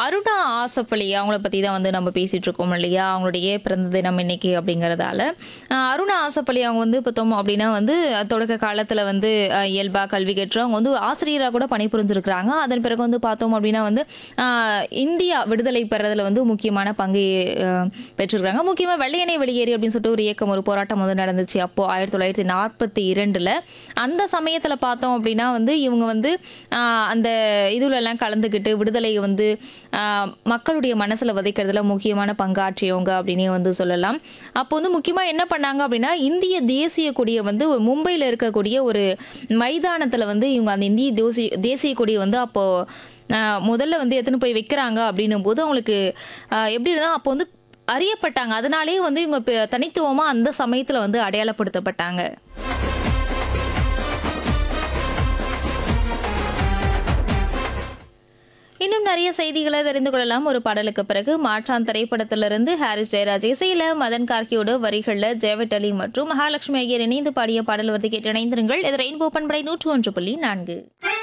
அருணா ஆசப்பள்ளி அவங்கள பற்றி தான் வந்து நம்ம பேசிகிட்டு இருக்கோம் இல்லையா அவங்களுடைய பிறந்த தினம் இன்னைக்கு அப்படிங்கிறதால அஹ், அருணா ஆசப்பள்ளி அவங்க வந்து பார்த்தோம் அப்படின்னா வந்து அஹ், தொடக்க காலத்தில் வந்து அஹ், இயல்பா கல்வி கற்று அவங்க வந்து ஆசிரியராக கூட பணிபுரிஞ்சிருக்கிறாங்க அதன் பிறகு வந்து பார்த்தோம் அப்படின்னா வந்து அஹ், இந்தியா விடுதலை பெறதில் வந்து முக்கியமான பங்கு அஹ், பெற்றிருக்காங்க முக்கியமாக வெள்ளையனை வெளியேறி அப்படின்னு சொல்லிட்டு ஒரு இயக்கம் ஒரு போராட்டம் வந்து நடந்துச்சு அப்போது ஆயிரத்தி தொள்ளாயிரத்தி நாற்பத்தி இரண்டில் அந்த சமயத்தில் பார்த்தோம் அப்படின்னா வந்து இவங்க வந்து ஆஹ், அந்த இதுலெல்லாம் கலந்துக்கிட்டு விடுதலையை வந்து ஆஹ், மக்களுடைய மனசில் விதைக்கிறதுல முக்கியமான பங்காற்றியவங்க அப்படின்னே வந்து சொல்லலாம் அப்போ வந்து முக்கியமாக என்ன பண்ணாங்க அப்படின்னா இந்திய தேசிய கொடியை வந்து மும்பையில் இருக்கக்கூடிய ஒரு மைதானத்தில் வந்து இவங்க அந்த இந்திய தேசிய தேசிய கொடியை வந்து அப்போது முதல்ல வந்து எத்தனை போய் வைக்கிறாங்க அப்படின்னும் போது அவங்களுக்கு ஆஹ், எப்படி இருந்தால் அப்போ வந்து அறியப்பட்டாங்க அதனாலேயே வந்து இவங்க பெ- தனித்துவமா அந்த சமயத்துல வந்து அடையாளப்படுத்தப்பட்டாங்க இன்னும் நிறைய செய்திகளை தெரிந்து கொள்ளலாம் ஒரு பாடலுக்கு பிறகு மாற்றான் திரைப்படத்திலிருந்து ஹாரிஸ் ஜெயராஜ் இசையில மதன் கார்கியோட வரிகள்ல ஜெயவட் அலி மற்றும் மகாலட்சுமி ஐயர் இணைந்து பாடிய பாடல் வந்து கேட்டு இணைந்திருங்கள் இது ரெயின்போ பண்படை நூற்று ஒன்று புள்ளி நான்கு